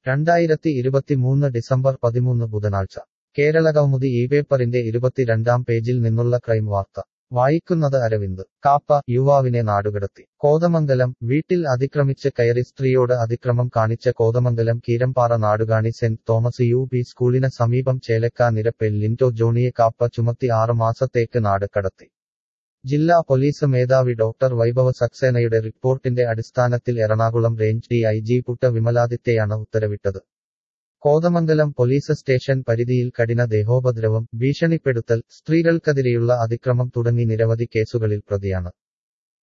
രണ്ടായിരത്തി ഇരുപത്തിമൂന്ന് ഡിസംബർ പതിമൂന്ന് ബുധനാഴ്ച കേരളകൗമുദി ഈ പേപ്പറിന്റെ ഇരുപത്തിരണ്ടാം പേജിൽ നിന്നുള്ള ക്രൈം വാർത്ത വായിക്കുന്നത് അരവിന്ദ് കാപ്പ യുവാവിനെ നാടുകടത്തി കോതമംഗലം വീട്ടിൽ അതിക്രമിച്ച് കയറി സ്ത്രീയോട് അതിക്രമം കാണിച്ച Kothamangalam Keerampara Nadukani saint Thomas U P സ്കൂളിന് സമീപം ചേലക്ക നിരപ്പിൽ ലിൻഡോ ജോണിയെ കാപ്പ ചുമത്തി ആറ് മാസത്തേക്ക് നാട് കടത്തി ജില്ലാ പോലീസ് മേധാവി ഡോക്ടർ വൈഭവ സക്സേനയുടെ റിപ്പോർട്ടിന്റെ അടിസ്ഥാനത്തിൽ Ernakulam range D I G Putta വിമലാദിത്യയാണ് ഉത്തരവിട്ടത് കോതമംഗലം പോലീസ് സ്റ്റേഷൻ പരിധിയിൽ കഠിന ദേഹോപദ്രവം ഭീഷണിപ്പെടുത്തൽ സ്ത്രീകൾക്കെതിരെയുള്ള അതിക്രമം തുടങ്ങി നിരവധി കേസുകളിൽ പ്രതിയാണ്